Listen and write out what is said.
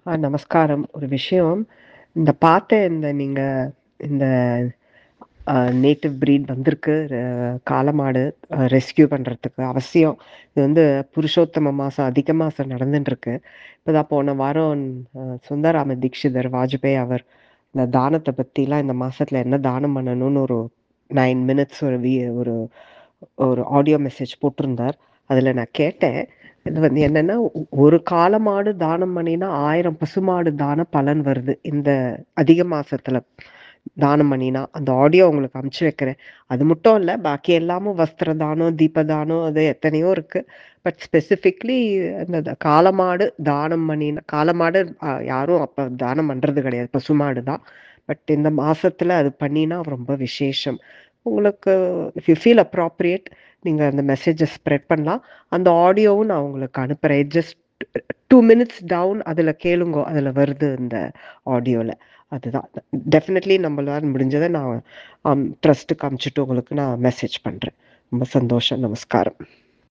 ஆ நமஸ்காரம். ஒரு விஷயம், இந்த பார்த்த இந்த நீங்க இந்த அ நேட்டிவ் ப்ரீட் வந்திருக்கு. அ காளமாடு அ ரெஸ்க்யூ பண்றதுக்கு அவசியம். இது வந்து புருஷோத்தம மாசம், அதிக மாசம் நடந்துன்ருக்கு. இப்பதான் போன வாரம் அ சுந்தரராம தீக்ஷிதர் வாஜ்பேயி அவர் இந்த தானத்த பத்திலாம் இந்த மாசத்துல என்ன தானம் பண்ணணும்னு ஒரு 9 மினிட்ஸ் ஒரு வி ஒரு ஒரு ஆடியோ மெசேஜ் போட்டிருந்தார். அதுல நான் கேட்டேன். இது வந்து என்னன்னா, ஒ ஒரு காளமாடு தானம் பண்ணினா 1000 பசுமாடு தான பலன் வருது. இந்த அதிக மாசத்துல தானம் பண்ணினா. அந்த ஆடியோ உங்களுக்கு அனுப்பிச்சு வைக்கிறேன். அது மட்டும் இல்ல, பாக்கி எல்லாமும் வஸ்திர தானம், தீப தானம் அது எத்தனையோ இருக்கு. பட் ஸ்பெசிஃபிக்லி அந்த த காளமாடு தானம் பண்ணினா காளமாடு அ யாரும் அப்ப தானம் பண்றது கிடையாது. பசுமாடு தான். பட் இந்த மாசத்துல அது பண்ணினா ரொம்ப விசேஷம். உங்களுக்கு இஃப் யூ ஃபீல் அப்ராப்ரியேட் நீங்க அந்த மெசேஜ ஸ்ப்ரெட் பண்ணலாம். அந்த ஆடியோவும் நான் உங்களுக்கு அனுப்புறேன். ஜஸ்ட் 2 மினிட்ஸ் டவுன் அதுல கேளுங்கோ. அதுல வருது இந்த ஆடியோல. அதுதான். டெஃபினெட்லி நம்மளால முடிஞ்சத நான் அம் ட்ரஸ்ட்டுக்கு அனுப்பிச்சுட்டு உங்களுக்கு நான் மெசேஜ் பண்றேன். ரொம்ப சந்தோஷம். நமஸ்காரம்.